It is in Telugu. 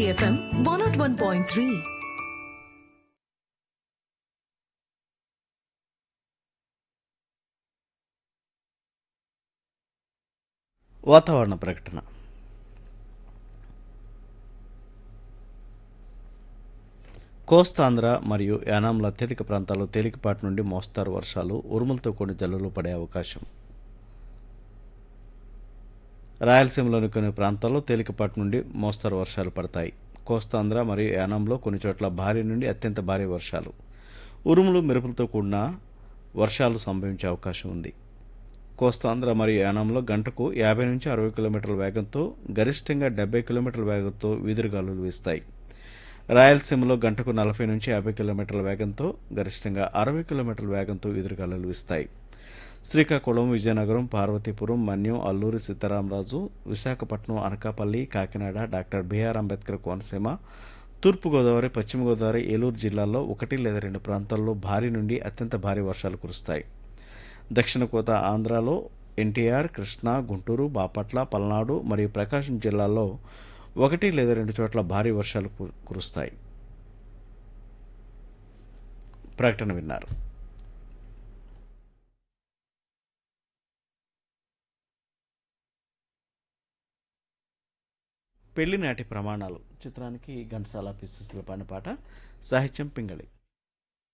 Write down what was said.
City FM 101.3. వాతావరణ ప్రకటన కోస్తాంధ్ర మరియు యానాంల అత్యధిక ప్రాంతాల్లో తేలికపాటి నుండి మోస్తారు వర్షాలు ఉరుములతో కూడిన జల్లులు పడే అవకాశం రాయలసీమలోని కొన్ని ప్రాంతాల్లో తేలికపాటి నుండి మోస్తరు వర్షాలు పడతాయి కోస్తాంధ్ర మరియు యానాంలో కొన్ని చోట్ల భారీ నుండి అత్యంత భారీ వర్షాలు ఉరుములు మెరుపులతో కూడిన వర్షాలు సంభవించే అవకాశం ఉంది కోస్తాంధ్ర మరియు యానంలో గంటకు యాభై నుంచి అరవై కిలోమీటర్ల వేగంతో గరిష్టంగా డెబ్బై కిలోమీటర్ల వేగంతో వీధురుగాలులు వీస్తాయి రాయలసీమలో గంటకు నలభై నుంచి యాభై కిలోమీటర్ల వేగంతో గరిష్టంగా అరవై కిలోమీటర్ల వేగంతో వీధురుగాలులు వీస్తాయి శ్రీకాకుళం విజయనగరం పార్వతీపురం మన్యం అల్లూరి సీతారామరాజు విశాఖపట్నం అనకాపల్లి కాకినాడ డాక్టర్ బిఆర్ అంబేద్కర్ కోనసీమ తూర్పుగోదావరి పశ్చిమ గోదావరి ఏలూరు జిల్లాల్లో ఒకటి లేదా రెండు ప్రాంతాల్లో భారీ నుండి అత్యంత భారీ వర్షాలు కురుస్తాయి దక్షిణ కోత ఆంధ్రాలో ఎన్టీఆర్ కృష్ణా గుంటూరు బాపట్ల పల్నాడు మరియు ప్రకాశం జిల్లాల్లో ఒకటి లేదా రెండు చోట్ల భారీ వర్షాలు కు- కురుస్తాయి ప్రకటన విన్నారు పెళ్లినాటి ప్రమాణాలు చిత్రానికి ఘంటసాల పిసిసిల పాడిన పాట సాహిత్యం పింగళి